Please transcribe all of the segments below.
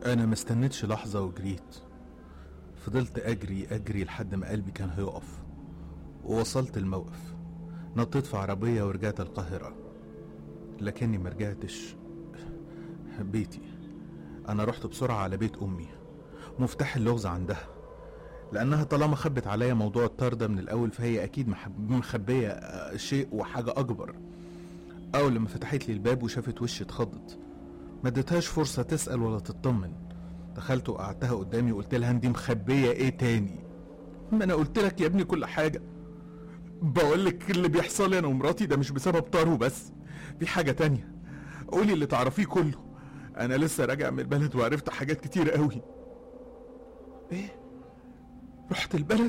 انا ما استنيتش لحظة وجريت فضلت اجري اجري لحد ما قلبي كان هيقف ووصلت الموقف نطيت في عربية ورجعت القاهرة لكني ما رجعتش بيتي انا رحت بسرعة على بيت امي مفتاح اللغز عندها لانها طالما خبت عليا موضوع الطار ده من الاول فهي اكيد محب- مخبية آه، شيء وحاجة اكبر اول لما فتحت لي الباب وشافت وشي اتخضت ما اديتهاش فرصة تسأل ولا تطمن دخلت وقعدتها قدامي وقلت لها انتي مخبية ايه تاني ما انا قلت لك يا ابني كل حاجة بقول لك اللي بيحصل لي انا ومراتي ده مش بسبب طارو بس في حاجة تانية قولي اللي تعرفيه كله انا لسه راجع من البلد وعرفت حاجات كتير قوي ايه رحت البلد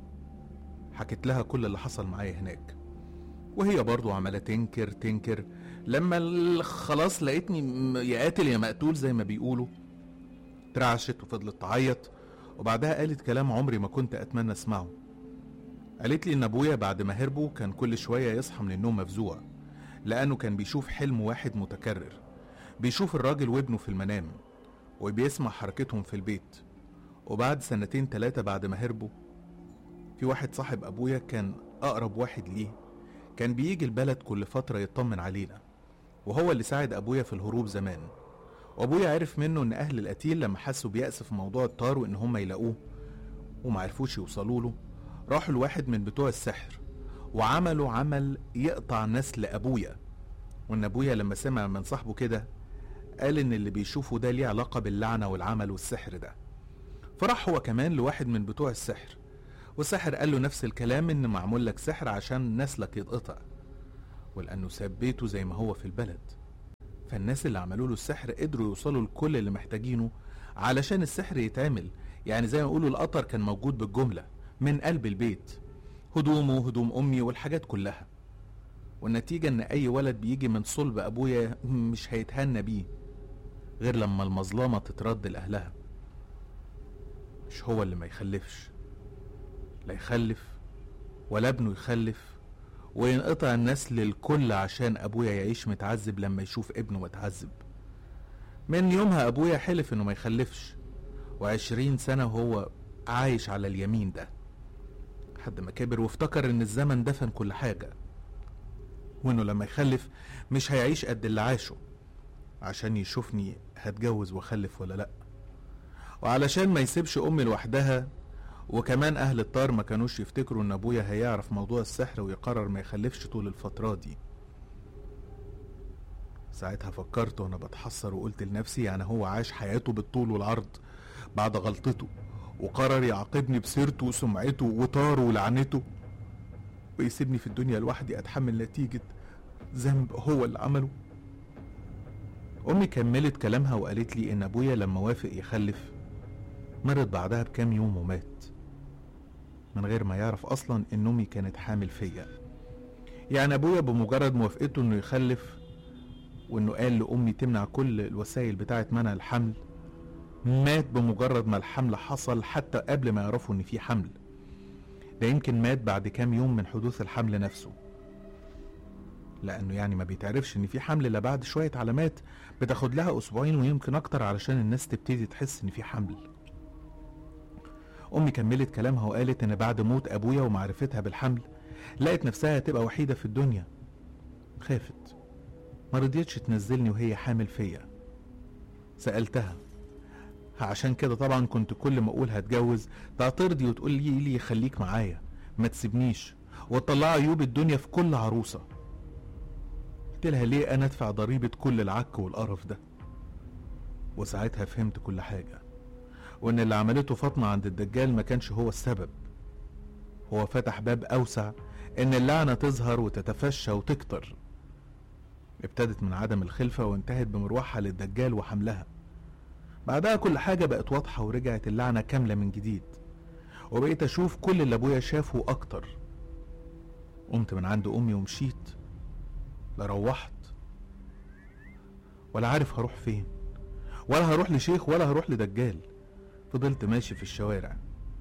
حكيت لها كل اللي حصل معايا هناك وهي برضو عمالة تنكر تنكر لما ال- خلاص لقيتني م- يا قاتل يا مقتول زي ما بيقولوا ترعشت وفضلت تعيط وبعدها قالت كلام عمري ما كنت أتمنى أسمعه قالت لي إن أبويا بعد ما هربوا كان كل شوية يصحى من النوم مفزوع لأنه كان بيشوف حلم واحد متكرر بيشوف الراجل وابنه في المنام وبيسمع حركتهم في البيت وبعد سنتين تلاتة بعد ما هربوا في واحد صاحب أبويا كان أقرب واحد ليه كان بيجي البلد كل فترة يطمن علينا وهو اللي ساعد أبويا في الهروب زمان وأبويا عرف منه إن أهل القتيل لما حسوا بيأس في موضوع الطار وإن هم يلاقوه ومعرفوش يوصلوا له راحوا لواحد من بتوع السحر وعملوا عمل يقطع نسل أبويا وإن أبويا لما سمع من صاحبه كده قال إن اللي بيشوفه ده ليه علاقة باللعنة والعمل والسحر ده فراح هو كمان لواحد من بتوع السحر والساحر قال له نفس الكلام ان معمول لك سحر عشان نسلك يتقطع ولانه ساب بيته زي ما هو في البلد فالناس اللي عملوا له السحر قدروا يوصلوا لكل اللي محتاجينه علشان السحر يتعمل يعني زي ما يقولوا القطر كان موجود بالجملة من قلب البيت هدومه هدوم امي والحاجات كلها والنتيجة ان اي ولد بيجي من صلب ابويا مش هيتهنى بيه غير لما المظلمة تترد لأهلها مش هو اللي ما يخلفش لا يخلف ولا ابنه يخلف وينقطع النسل للكل عشان ابويا يعيش متعذب لما يشوف ابنه متعذب من يومها ابويا حلف انه ما يخلفش وعشرين سنة وهو عايش على اليمين ده لحد ما كبر وافتكر ان الزمن دفن كل حاجة وانه لما يخلف مش هيعيش قد اللي عاشه عشان يشوفني هتجوز واخلف ولا لا وعلشان ما يسيبش امي لوحدها وكمان اهل الطار ما كانوش يفتكروا ان ابويا هيعرف موضوع السحر ويقرر ما يخلفش طول الفترة دي ساعتها فكرت وانا بتحسر وقلت لنفسي يعني هو عاش حياته بالطول والعرض بعد غلطته وقرر يعاقبني بسيرته وسمعته وطاره ولعنته ويسيبني في الدنيا لوحدي اتحمل نتيجة ذنب هو اللي عمله امي كملت كلامها وقالت لي ان ابويا لما وافق يخلف مرت بعدها بكام يوم ومات من غير ما يعرف اصلا ان امي كانت حامل فيا يعني ابويا بمجرد موافقته انه يخلف وانه قال لامي تمنع كل الوسائل بتاعه منع الحمل مات بمجرد ما الحمل حصل حتى قبل ما يعرفوا ان في حمل ده يمكن مات بعد كام يوم من حدوث الحمل نفسه لانه يعني ما بيتعرفش ان في حمل الا بعد شويه علامات بتاخد لها اسبوعين ويمكن اكتر علشان الناس تبتدي تحس ان في حمل امي كملت كلامها وقالت ان بعد موت ابويا ومعرفتها بالحمل لقت نفسها هتبقى وحيده في الدنيا خافت ما رضيتش تنزلني وهي حامل فيا سالتها عشان كده طبعا كنت كل ما اقول هتجوز تعترضي وتقول لي لي خليك معايا ما تسيبنيش وتطلع عيوب الدنيا في كل عروسه قلت لها ليه انا ادفع ضريبه كل العك والقرف ده وساعتها فهمت كل حاجه وان اللي عملته فاطمه عند الدجال ما كانش هو السبب هو فتح باب اوسع ان اللعنه تظهر وتتفشى وتكتر ابتدت من عدم الخلفه وانتهت بمروحها للدجال وحملها بعدها كل حاجه بقت واضحه ورجعت اللعنه كامله من جديد وبقيت اشوف كل اللي ابويا شافه اكتر قمت من عند امي ومشيت لا روحت ولا عارف هروح فين ولا هروح لشيخ ولا هروح لدجال فضلت ماشي في الشوارع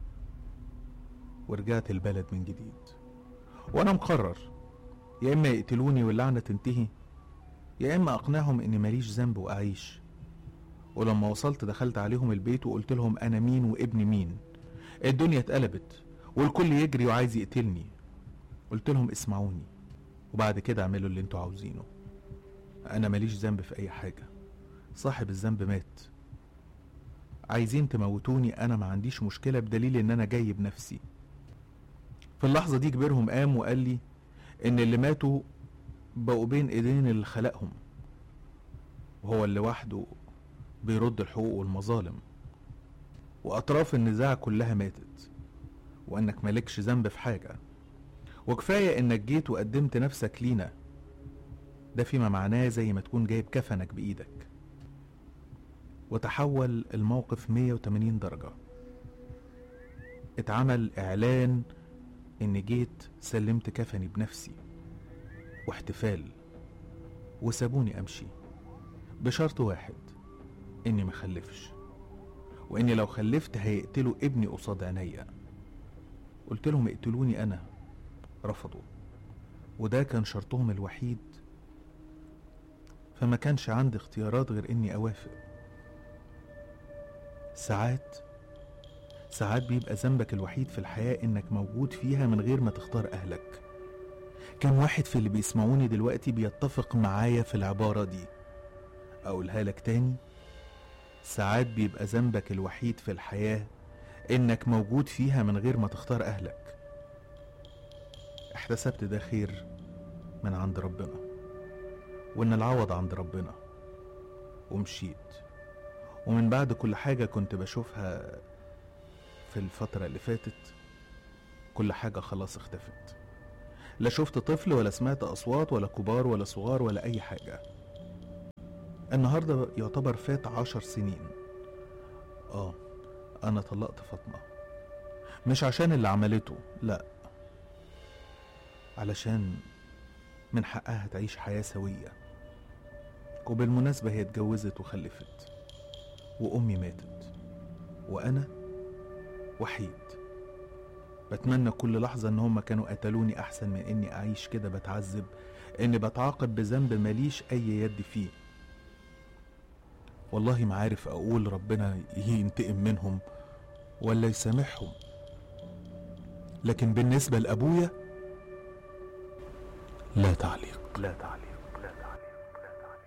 ورجعت البلد من جديد وانا مقرر يا اما يقتلوني واللعنه تنتهي يا اما اقنعهم اني ماليش ذنب واعيش ولما وصلت دخلت عليهم البيت وقلت لهم انا مين وابن مين الدنيا اتقلبت والكل يجري وعايز يقتلني قلت لهم اسمعوني وبعد كده اعملوا اللي انتوا عاوزينه انا ماليش ذنب في اي حاجه صاحب الذنب مات عايزين تموتوني انا ما عنديش مشكله بدليل ان انا جاي بنفسي في اللحظه دي كبيرهم قام وقال لي ان اللي ماتوا بقوا بين ايدين اللي خلقهم وهو اللي وحده بيرد الحقوق والمظالم واطراف النزاع كلها ماتت وانك مالكش ذنب في حاجه وكفايه انك جيت وقدمت نفسك لينا ده فيما معناه زي ما تكون جايب كفنك بايدك وتحول الموقف 180 درجة اتعمل اعلان ان جيت سلمت كفني بنفسي واحتفال وسابوني امشي بشرط واحد اني مخلفش واني لو خلفت هيقتلوا ابني قصاد عينيا قلت لهم اقتلوني انا رفضوا وده كان شرطهم الوحيد فما كانش عندي اختيارات غير اني اوافق ساعات ساعات بيبقى ذنبك الوحيد في الحياة انك موجود فيها من غير ما تختار اهلك كم واحد في اللي بيسمعوني دلوقتي بيتفق معايا في العبارة دي اقولها لك تاني ساعات بيبقى ذنبك الوحيد في الحياة انك موجود فيها من غير ما تختار اهلك احتسبت ده خير من عند ربنا وان العوض عند ربنا ومشيت ومن بعد كل حاجة كنت بشوفها في الفترة اللي فاتت كل حاجة خلاص اختفت لا شفت طفل ولا سمعت أصوات ولا كبار ولا صغار ولا أي حاجة النهاردة يعتبر فات عشر سنين آه أنا طلقت فاطمة مش عشان اللي عملته لأ علشان من حقها تعيش حياة سوية وبالمناسبة هي اتجوزت وخلفت وأمي ماتت وأنا وحيد بتمنى كل لحظة إن هما كانوا قتلوني أحسن من إني أعيش كده بتعذب إني بتعاقب بذنب ماليش أي يد فيه والله ما عارف أقول ربنا ينتقم منهم ولا يسامحهم لكن بالنسبة لأبويا لا تعليق لا تعليق